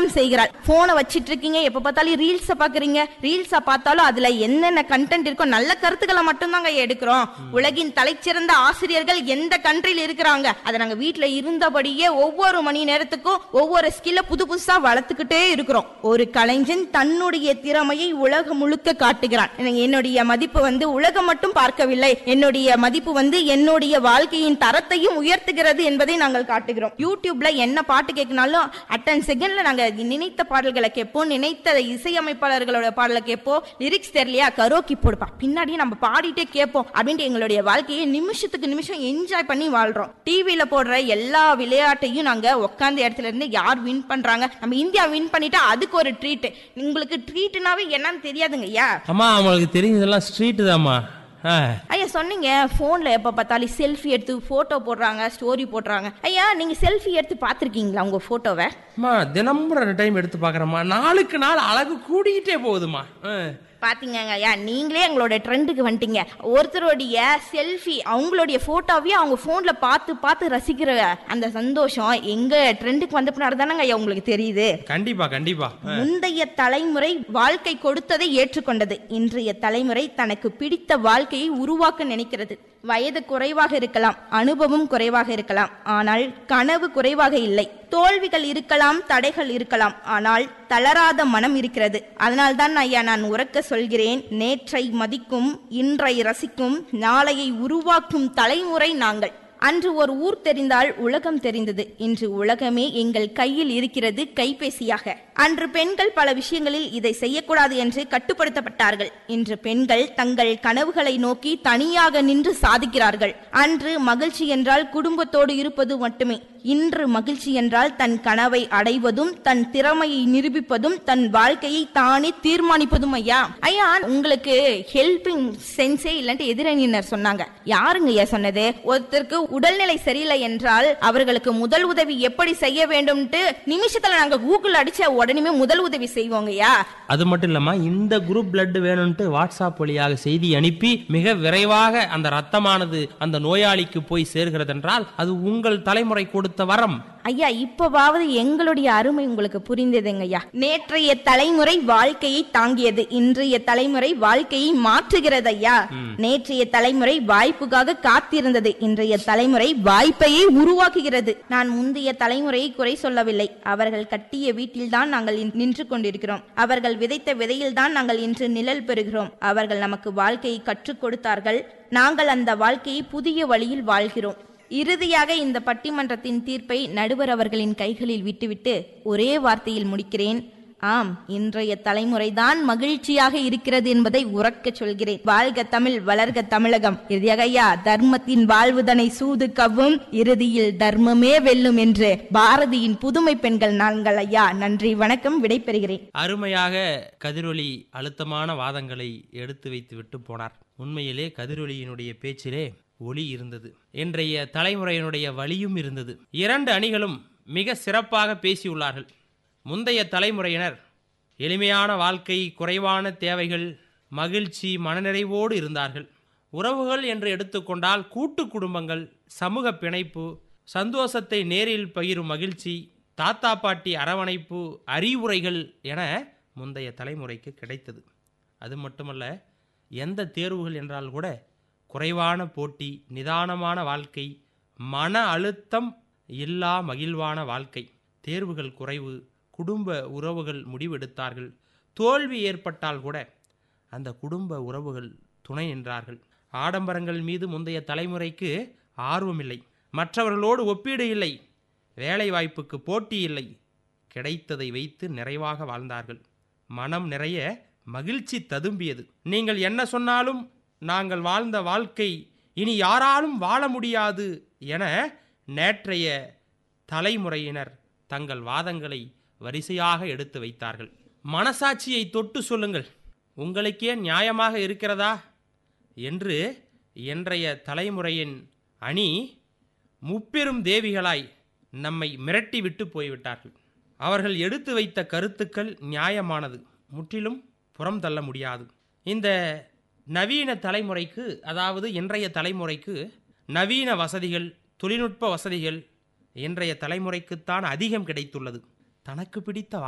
திருமணம் செய்கிறாள் போனை வச்சிட்டு இருக்கீங்க எப்ப பார்த்தாலும் ரீல்ஸ பாக்குறீங்க ரீல்ஸ பார்த்தாலும் அதுல என்னென்ன கண்டென்ட் இருக்கோ நல்ல கருத்துக்களை மட்டும் தாங்க எடுக்கிறோம் உலகின் தலைச்சிறந்த ஆசிரியர்கள் எந்த கண்ட்ரில இருக்கிறாங்க அதை நாங்க வீட்ல இருந்தபடியே ஒவ்வொரு மணி நேரத்துக்கும் ஒவ்வொரு ஸ்கில்ல புது புதுசா வளர்த்துக்கிட்டே இருக்கிறோம் ஒரு கலைஞன் தன்னுடைய திறமையை உலகம் முழுக்க காட்டுகிறான் எனக்கு என்னுடைய மதிப்பு வந்து உலகம் மட்டும் பார்க்கவில்லை என்னுடைய மதிப்பு வந்து என்னுடைய வாழ்க்கையின் தரத்தையும் உயர்த்துகிறது என்பதை நாங்கள் காட்டுகிறோம் யூடியூப்ல என்ன பாட்டு கேட்கினாலும் அட்டன் செகண்ட்ல நாங்க நினைத்த பாடல்களை கேட்போம் நினைத்த இசையமைப்பாளர்களோட பாடலை கேட்போம் லிரிக்ஸ் தெரியலையா கரோக்கி போடுப்பா பின்னாடியே நம்ம பாடிட்டே கேட்போம் அப்படின்ட்டு எங்களுடைய வாழ்க்கையை நிமிஷத்துக்கு நிமிஷம் என்ஜாய் பண்ணி வாழ்றோம் டிவில போடுற எல்லா விளையாட்டையும் நாங்க உட்காந்த இடத்துல இருந்து யார் வின் பண்றாங்க நம்ம இந்தியா வின் பண்ணிட்டா அதுக்கு ஒரு ட்ரீட் உங்களுக்கு ட்ரீட்னாவே என்னன்னு தெரியாதுங்க ஐயா அம்மா அவங்களுக்கு தெரிஞ்சதெல்லாம் ஸ்ட்ரீட்டு தாம்மா ஆ ஐயா சொன்னீங்க போன்ல எப்ப பார்த்தாலும் செல்ஃபி எடுத்து போட்டோ போடுறாங்க ஸ்டோரி போடுறாங்க ஐயா நீங்க செல்ஃபி எடுத்து பார்த்திருக்கீங்களா உங்க போட்டோவை அம்மா தினமும் ரெண்டு டைம் எடுத்து பார்க்குறேம்மா நாளுக்கு நாள் அழகு கூடிக்கிட்டே போகுதும்மா ஆ. பாத்தீங்க ஐயா நீங்களே எங்களோட ட்ரெண்டுக்கு வந்துட்டீங்க ஒருத்தருடைய செல்ஃபி அவங்களுடைய போட்டோவையே அவங்க போன்ல பார்த்து பார்த்து ரசிக்கிற அந்த சந்தோஷம் எங்க ட்ரெண்டுக்கு வந்த பின்னாடி தானங்க ஐயா உங்களுக்கு தெரியுது கண்டிப்பா கண்டிப்பா ஆ. முந்தைய தலைமுறை வாழ்க்கை கொடுத்ததை ஏற்றுக்கொண்டது இன்றைய தலைமுறை தனக்கு பிடித்த வாழ்க்கையை உருவாக்க நினைக்கிறது வயது குறைவாக இருக்கலாம் அனுபவம் குறைவாக இருக்கலாம் ஆனால் கனவு குறைவாக இல்லை தோல்விகள் இருக்கலாம் தடைகள் இருக்கலாம் ஆனால் தளராத மனம் இருக்கிறது அதனால்தான் ஐயா நான் உறக்க சொல்கிறேன் நேற்றை மதிக்கும் இன்றை ரசிக்கும் நாளையை உருவாக்கும் தலைமுறை நாங்கள் அன்று ஒரு ஊர் தெரிந்தால் உலகம் தெரிந்தது இன்று உலகமே எங்கள் கையில் இருக்கிறது கைபேசியாக அன்று பெண்கள் பல விஷயங்களில் இதை செய்யக்கூடாது என்று கட்டுப்படுத்தப்பட்டார்கள் இன்று பெண்கள் தங்கள் கனவுகளை நோக்கி தனியாக நின்று சாதிக்கிறார்கள் அன்று மகிழ்ச்சி என்றால் குடும்பத்தோடு இருப்பது மட்டுமே இன்று மகிழ்ச்சி என்றால் தன் கனவை அடைவதும் தன் திறமையை நிரூபிப்பதும் தன் வாழ்க்கையை தானே தீர்மானிப்பதும் ஐயா ஐயா உங்களுக்கு ஹெல்பிங் சென்ஸே இல்லன்ட்டு எதிரணியினர் சொன்னாங்க யாருங்க ஐயா சொன்னது ஒருத்தருக்கு உடல்நிலை சரியில்லை என்றால் அவர்களுக்கு முதல் உதவி எப்படி செய்ய வேண்டும்ட்டு நிமிஷத்துல நாங்க கூகுள் அடிச்ச உடனே முதல் உதவி செய்வோங்கய்யா அது மட்டும் இல்லாம இந்த குரூப் பிளட் வேணும்ட்டு வாட்ஸ்அப் வழியாக செய்தி அனுப்பி மிக விரைவாக அந்த ரத்தமானது அந்த நோயாளிக்கு போய் சேர்கிறது என்றால் அது உங்கள் தலைமுறை கொடுத்த வரம் ஐயா இப்பவாவது எங்களுடைய அருமை உங்களுக்கு புரிந்ததுங்க ஐயா நேற்றைய தலைமுறை வாழ்க்கையை தாங்கியது இன்றைய தலைமுறை வாழ்க்கையை மாற்றுகிறது ஐயா நேற்றைய தலைமுறை வாய்ப்புக்காக காத்திருந்தது இன்றைய தலைமுறை வாய்ப்பையே உருவாக்குகிறது நான் முந்தைய தலைமுறையை குறை சொல்லவில்லை அவர்கள் கட்டிய வீட்டில்தான் நாங்கள் இன்- நின்று கொண்டிருக்கிறோம் அவர்கள் விதைத்த விதையில்தான் நாங்கள் இன்று நிழல் பெறுகிறோம் அவர்கள் நமக்கு வாழ்க்கையை கற்றுக் கொடுத்தார்கள் நாங்கள் அந்த வாழ்க்கையை புதிய வழியில் வாழ்கிறோம் இறுதியாக இந்த பட்டிமன்றத்தின் தீர்ப்பை நடுவர் அவர்களின் கைகளில் விட்டுவிட்டு ஒரே வார்த்தையில் முடிக்கிறேன் ஆம் இன்றைய தலைமுறைதான் மகிழ்ச்சியாக இருக்கிறது என்பதை உறக்கச் சொல்கிறேன் வாழ்க தமிழ் வளர்க தமிழகம் இறுதியாக ஐயா தர்மத்தின் வாழ்வுதனை சூது கவ்வும் இறுதியில் தர்மமே வெல்லும் என்று பாரதியின் புதுமை பெண்கள் நாங்கள் ஐயா நன்றி வணக்கம் விடைபெறுகிறேன் அருமையாக கதிரொலி அழுத்தமான வாதங்களை எடுத்து வைத்து விட்டு போனார் உண்மையிலே கதிரொலியினுடைய பேச்சிலே ஒளி இருந்தது இன்றைய தலைமுறையினுடைய வழியும் இருந்தது இரண்டு அணிகளும் மிக சிறப்பாக பேசியுள்ளார்கள் முந்தைய தலைமுறையினர் எளிமையான வாழ்க்கை குறைவான தேவைகள் மகிழ்ச்சி மனநிறைவோடு இருந்தார்கள் உறவுகள் என்று எடுத்துக்கொண்டால் கூட்டு குடும்பங்கள் சமூக பிணைப்பு சந்தோஷத்தை நேரில் பகிரும் மகிழ்ச்சி தாத்தா பாட்டி அரவணைப்பு அறிவுரைகள் என முந்தைய தலைமுறைக்கு கிடைத்தது அது மட்டுமல்ல எந்த தேர்வுகள் என்றால் கூட குறைவான போட்டி நிதானமான வாழ்க்கை மன அழுத்தம் இல்லா மகிழ்வான வாழ்க்கை தேர்வுகள் குறைவு குடும்ப உறவுகள் முடிவெடுத்தார்கள் தோல்வி ஏற்பட்டால் கூட அந்த குடும்ப உறவுகள் துணை நின்றார்கள் ஆடம்பரங்கள் மீது முந்தைய தலைமுறைக்கு ஆர்வமில்லை மற்றவர்களோடு ஒப்பீடு இல்லை வேலை வாய்ப்புக்கு போட்டி இல்லை கிடைத்ததை வைத்து நிறைவாக வாழ்ந்தார்கள் மனம் நிறைய மகிழ்ச்சி ததும்பியது நீங்கள் என்ன சொன்னாலும் நாங்கள் வாழ்ந்த வாழ்க்கை இனி யாராலும் வாழ முடியாது என நேற்றைய தலைமுறையினர் தங்கள் வாதங்களை வரிசையாக எடுத்து வைத்தார்கள் மனசாட்சியை தொட்டு சொல்லுங்கள் உங்களுக்கே நியாயமாக இருக்கிறதா என்று இன்றைய தலைமுறையின் அணி முப்பெரும் தேவிகளாய் நம்மை மிரட்டிவிட்டு போய்விட்டார்கள் அவர்கள் எடுத்து வைத்த கருத்துக்கள் நியாயமானது முற்றிலும் புறம் தள்ள முடியாது இந்த நவீன தலைமுறைக்கு அதாவது இன்றைய தலைமுறைக்கு நவீன வசதிகள் தொழில்நுட்ப வசதிகள் இன்றைய தலைமுறைக்குத்தான் அதிகம் கிடைத்துள்ளது தனக்கு பிடித்த